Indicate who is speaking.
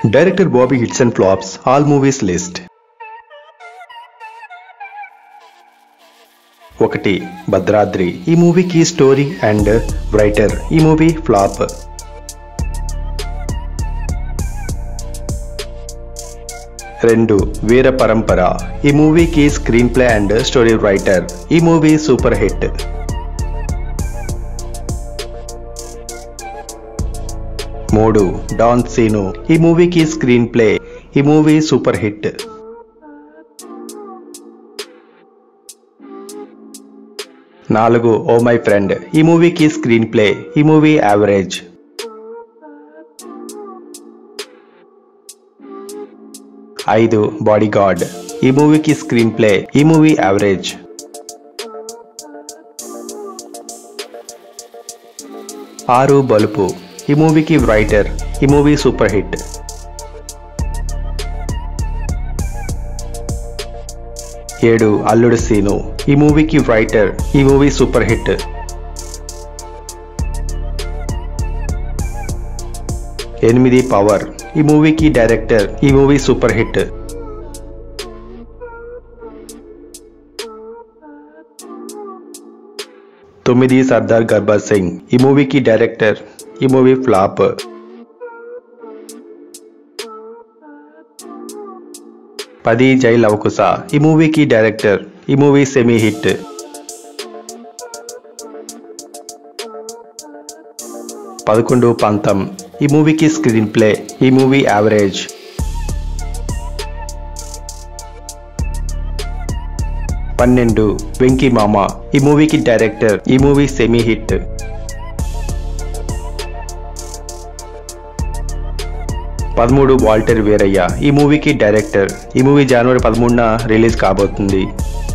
Speaker 1: director Bobby hits and flops all movies list ఒకటి భద్రాద్రి ఈ మూవీకి స్టోరీ అండ్ రైటర్ ఈ మూవీ ఫ్లాప్ రెండు వీర పరంపర ఈ మూవీకి screenplay and story writer ఈ మూవీ సూపర్ హిట్ మూడు డాన్ సీను ఈ మూవీకి స్క్రీన్ ప్లే ఈ మూవీ సూపర్ హిట్ నాలుగు ఓ మై ఫ్రెండ్ ఈ మూవీకి స్క్రీన్ ప్లే ఈ మూవీ యావరేజ్ ఐదు బాడీ గార్డ్ ఈ మూవీకి స్క్రీన్ ప్లే ఈ మూవీ యావరేజ్ ఆరు బలుపు ఈ మూవీకి రైటర్ ఈ మూవీ సూపర్ హిట్ ఏడు అల్లుడు సీను ఈ మూవీకి రైటర్ ఈ మూవీ సూపర్ హిట్ ఎనిమిది పవర్ ఈ మూవీకి డైరెక్టర్ ఈ మూవీ సూపర్ హిట్ తొమ్మిది సర్దార్ గర్భర్ సింగ్ ఈ మూవీకి డైరెక్టర్ ఈ మూవీ ఫ్లాప్ పది జై లవకుశ ఈ మూవీకి డైరెక్టర్ ఈ మూవీ సెమీ హిట్ పదకొండు పంతం ఈ మూవీకి స్క్రీన్ ప్లే ఈ మూవీ యావరేజ్ పన్నెండు వెంకీ మామ ఈ మూవీకి డైరెక్టర్ ఈ మూవీ సెమీ హిట్ పదమూడు వాల్టర్ వీరయ్య ఈ మూవీకి డైరెక్టర్ ఈ మూవీ జనవరి పదమూడున రిలీజ్ కాబోతుంది